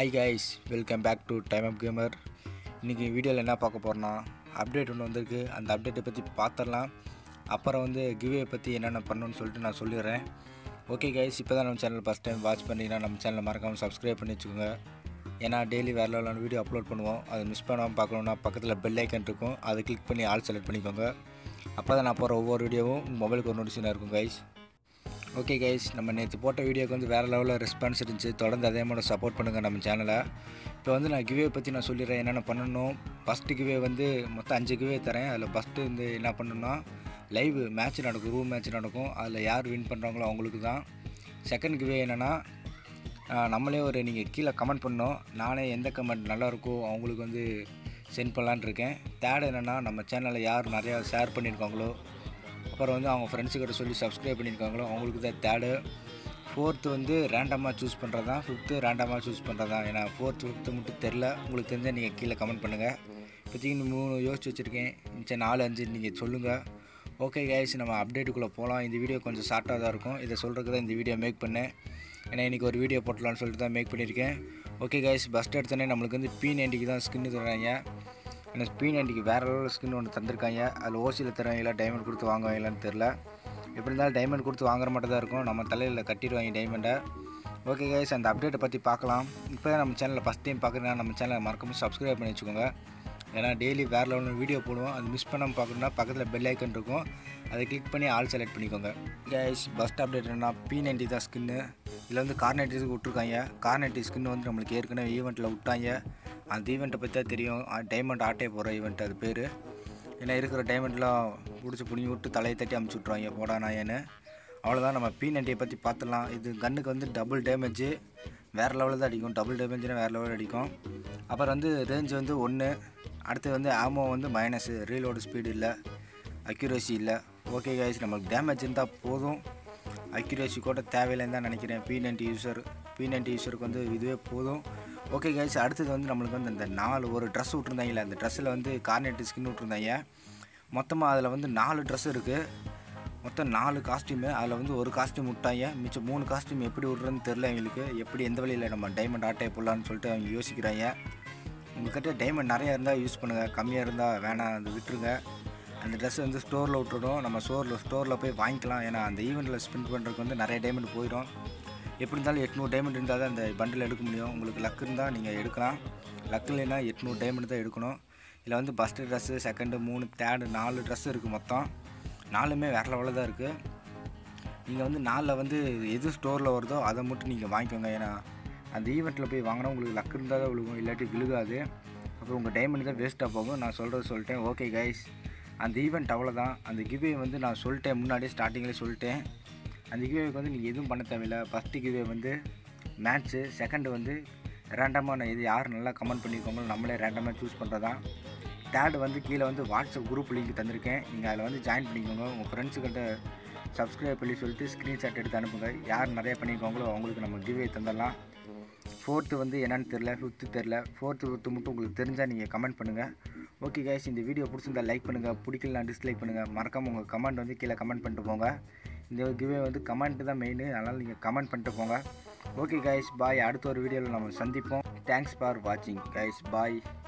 hi guys welcome back to time up gamer இன்றைக்கி வீடியோவில் என்ன பார்க்க போகிறோன்னா அப்டேட் ஒன்று வந்திருக்கு அந்த அப்டேட்டை பற்றி பார்த்துடலாம் அப்புறம் வந்து கிவே பற்றி என்னென்ன பண்ணணும்னு சொல்லிட்டு நான் சொல்லிடுறேன் ஓகே கைஸ் இப்போ தான் நம்ம சேனல் ஃபஸ்ட் டைம் வாட்ச் பண்ணிங்கன்னா நம்ம சேனலை மறக்காமல் சப்ஸ்கிரைப் பண்ணி வச்சுக்கோங்க ஏன்னா டெய்லி வேறு லெவலான வீடியோ அப்லோட் பண்ணுவோம் அதை மிஸ் பண்ணாமல் பார்க்கணுன்னா பக்கத்தில் பெல் ஐக்கன் இருக்கும் அதை கிளிக் பண்ணி ஆல் செலக்ட் பண்ணிக்கோங்க அப்போ தான் நான் போகிற ஒவ்வொரு வீடியோவும் உங்கள் மொபைலுக்கு ஒரு நோட்டிஃபிகேஷனாக இருக்கும் கைஸ் ஓகே கைஸ் நம்ம நேற்று போட்ட வீடியோக்கு வந்து வேறு லெவலில் ரெஸ்பான்ஸ் இருந்துச்சு தொடர்ந்து அதே மாதிரி சப்போர்ட் பண்ணுங்கள் நம்ம சேனலை இப்போ வந்து நான் கிவே பற்றி நான் சொல்லிடுறேன் என்னென்ன பண்ணணும் ஃபஸ்ட்டு கிவே வந்து மொத்தம் அஞ்சு கிவே தரேன் அதில் ஃபஸ்ட்டு வந்து என்ன பண்ணணும்னா லைவ் மேட்ச் நடக்கும் ரூம் மேட்ச் நடக்கும் அதில் யார் வின் பண்ணுறாங்களோ அவங்களுக்கு தான் செகண்ட் கிவே என்னென்னா நம்மளே ஒரு நீங்கள் கீழே கமெண்ட் பண்ணோம் நானே எந்த கமெண்ட் நல்லா இருக்கோ அவங்களுக்கு வந்து சென்ட் பண்ணலான்னு இருக்கேன் தேர்ட் என்னென்னா நம்ம சேனலில் யார் நிறையா ஷேர் பண்ணியிருக்காங்களோ அப்புறம் வந்து அவங்க ஃப்ரெண்ட்ஸுக்கிட்ட சொல்லி சப்ஸ்கிரைப் பண்ணியிருக்காங்களோ அவங்களுக்கு தான் தேர்டு ஃபோர்த்து வந்து ரேண்டமாக சூஸ் பண்ணுறது தான் ஃபிஃப்த்து ரேண்டமாக சூஸ் பண்ணுறது தான் ஏன்னா ஃபோர்த்து ஃபிஃப்த்து மட்டும் தெரில உங்களுக்கு தெரிஞ்சால் நீங்கள் கீழே கமெண்ட் பண்ணுங்கள் இப்போதைக்கு இன்னும் மூணு யோசிச்சு வச்சுருக்கேன் மிச்சம் நாலு அஞ்சு நீங்கள் சொல்லுங்கள் ஓகே கைஸ் நம்ம அப்டேட்டுக்குள்ளே போகலாம் இந்த வீடியோ கொஞ்சம் ஷார்ட்டாக தான் இருக்கும் இதை சொல்கிறதுக்கு தான் இந்த வீடியோ மேக் பண்ணேன் ஏன்னா இன்றைக்கி ஒரு வீடியோ போட்டலாம்னு சொல்லிட்டு தான் மேக் பண்ணியிருக்கேன் ஓகே கைஸ் பஸ்ட் எடுத்தோடனே நம்மளுக்கு வந்து பி நைன்ட்டிக்கு தான் ஸ்கின்னு தர்றாங்க ஏன்னா ஸ்பீ நைன்ட்டிக்கு வேறு லெவலில் ஸ்கின் ஒன்று தந்திருக்காங்க அதில் ஓசியில் தருவாங்களா டைமண்ட் கொடுத்து வாங்குவாங்களான்னு தெரில எப்படி இருந்தாலும் டைமண்ட் கொடுத்து வாங்குற மட்டும் தான் இருக்கும் நம்ம தலையில் கட்டிடுவாங்க டைமண்டை ஓகே கைஸ் அந்த அப்டேட்டை பற்றி பார்க்கலாம் இப்போ தான் நம்ம சேனலில் ஃபஸ்ட் டைம் பார்க்குறேன்னா நம்ம சேனலை மறக்காம சப்ஸ்கிரைப் பண்ணி வச்சுக்கோங்க ஏன்னா டெய்லி வேறு லெவலில் வீடியோ போடுவோம் அது மிஸ் பண்ணாமல் பார்க்கணுன்னா பக்கத்தில் பெல் ஐக்கன் இருக்கும் அதை கிளிக் பண்ணி ஆல் செலக்ட் பண்ணிக்கோங்க கைஸ் ஃபஸ்ட் அப்டேட் என்னன்னா பி நைன்ட்டி தான் ஸ்கின்னு இதில் வந்து கார்னெட்டிஸுக்கு விட்ருக்காங்க கார்னெட்டி ஸ்கின் வந்து நம்மளுக்கு ஏற்கனவே ஈவெண்ட்டில் விட்டாங்க அந்த ஈவெண்ட்டை பற்றி தான் தெரியும் டைமண்ட் ஆட்டே போகிற ஈவெண்ட் அது பேர் ஏன்னா இருக்கிற டைமண்ட்லாம் பிடிச்சி புடிங்கி விட்டு தலையை தட்டி அமுச்சு விட்ருவாங்க போடா நாயன்னு அவ்வளோதான் நம்ம பி நைன்ட்டியை பற்றி பார்த்துடலாம் இது கன்னுக்கு வந்து டபுள் டேமேஜ் வேறு லெவலில் தான் அடிக்கும் டபுள் டேமேஜ்னா வேறு லெவலில் அடிக்கும் அப்புறம் வந்து ரேஞ்ச் வந்து ஒன்று அடுத்து வந்து ஆமோ வந்து மைனஸு ரீலோடு ஸ்பீடு இல்லை அக்யூரேசி இல்லை ஓகே கைஸ் நம்மளுக்கு டேமேஜ் இருந்தால் போதும் அக்யூரேசி கூட தேவையில்லைன்னு தான் நினைக்கிறேன் P ninety user P ninety யூஸருக்கு வந்து இதுவே போதும் ஓகே கைஸ் அடுத்தது வந்து நம்மளுக்கு வந்து இந்த நாலு ஒரு ட்ரெஸ் விட்ருந்தாங்களே அந்த ட்ரெஸ்ஸில் வந்து கார்னெட்டு ஸ்கின் விட்ருந்தாங்க மொத்தமாக அதில் வந்து நாலு ட்ரெஸ் இருக்குது மொத்தம் நாலு காஸ்டியூமு அதில் வந்து ஒரு காஸ்டியூம் விட்டாங்க மிச்சம் மூணு காஸ்டியூம் எப்படி விட்றதுன்னு தெரில எங்களுக்கு எப்படி எந்த வழியில் நம்ம டைமண்ட் ஆட்டை போடலான்னு சொல்லிட்டு அவங்க யோசிக்கிறாங்க உங்கள்கிட்ட டைமண்ட் நிறையா இருந்தால் யூஸ் பண்ணுங்கள் கம்மியாக இருந்தால் வேணாம் அது விட்டுருங்க அந்த ட்ரெஸ் வந்து ஸ்டோரில் விட்டுடும் நம்ம ஸ்டோரில் ஸ்டோரில் போய் வாங்கிக்கலாம் ஏன்னா அந்த ஈவெண்ட்டில் ஸ்பெண்ட் பண்ணுறதுக்கு வந்து நிறைய டைமண்ட் போயிடும் எப்படி இருந்தாலும் எட்நூறு டைமண்ட் இருந்தால் தான் அந்த பண்டில் எடுக்க முடியும் உங்களுக்கு லக் இருந்தால் நீங்கள் எடுக்கலாம் லக் இல்லைன்னா எட்நூறு டைமண்ட் தான் எடுக்கணும் இதில் வந்து ஃபஸ்ட்டு ட்ரெஸ்ஸு செகண்டு மூணு தேர்டு நாலு ட்ரெஸ் இருக்குது மொத்தம் நாலுமே வேறு லெவலில் தான் இருக்குது நீங்கள் வந்து நாளில் வந்து எது ஸ்டோரில் வருதோ அதை மட்டும் நீங்கள் வாங்கிக்கோங்க ஏன்னா அந்த ஈவெண்ட்டில் போய் வாங்கினா உங்களுக்கு லக் இருந்தால் தான் விழுகும் இல்லாட்டி விழுகாது அப்புறம் உங்கள் டைமண்ட் தான் வேஸ்ட்டாக போகும் நான் சொல்கிறது சொல்லிட்டேன் ஓகே கைஸ் அந்த ஈவெண்ட் அவ்வளோதான் அந்த கிவே வந்து நான் சொல்லிட்டேன் முன்னாடியே ஸ்டார்டிங்கில் சொல்லிட்டேன் அந்த கிவேக்கு வந்து நீங்கள் எதுவும் பண்ண தேவையில்லை ஃபஸ்ட்டு கிவே வந்து மேட்ச்சு செகண்டு வந்து ரேண்டமாக நான் இது யார் நல்லா கமெண்ட் பண்ணியிருக்கோங்களோ நம்மளே ரேண்டமாக சூஸ் பண்ணுறதான் தேர்டு வந்து கீழே வந்து வாட்ஸ்அப் குரூப் லிங்க் தந்திருக்கேன் நீங்கள் அதில் வந்து ஜாயின் பண்ணிக்கோங்க உங்கள் ஃப்ரெண்ட்ஸுக்கிட்ட சப்ஸ்கிரைப் பண்ணி சொல்லிட்டு ஸ்க்ரீன்ஷாட் எடுத்து அனுப்புங்க யார் நிறைய பண்ணியிருக்காங்களோ அவங்களுக்கு நம்ம கிவே தந்துடலாம் ஃபோர்த்து வந்து என்னன்னு தெரில ஃபிஃப்த்து தெரில ஃபோர்த்து ஃபிஃப்த்து மட்டும் உங்களுக்கு தெரிஞ்சால் நீங்கள் கமெண்ட் பண்ணுங்கள் ஓகே கைஸ் இந்த வீடியோ பிடிச்சிருந்தா லைக் பண்ணுங்கள் பிடிக்கலாம் டிஸ்லைக் பண்ணுங்கள் மறக்காமல் உங்கள் கமெண்ட் வந்து கீழே கமெண்ட் பண்ணிட்டு போங்க இந்த கிவே வந்து கமெண்ட் தான் மெயின் அதனால் நீங்கள் கமெண்ட் பண்ணிட்டு போங்க ஓகே கைஸ் பாய் அடுத்த ஒரு வீடியோவில் நம்ம சந்திப்போம் தேங்க்ஸ் ஃபார் வாட்சிங் கைஸ் பாய்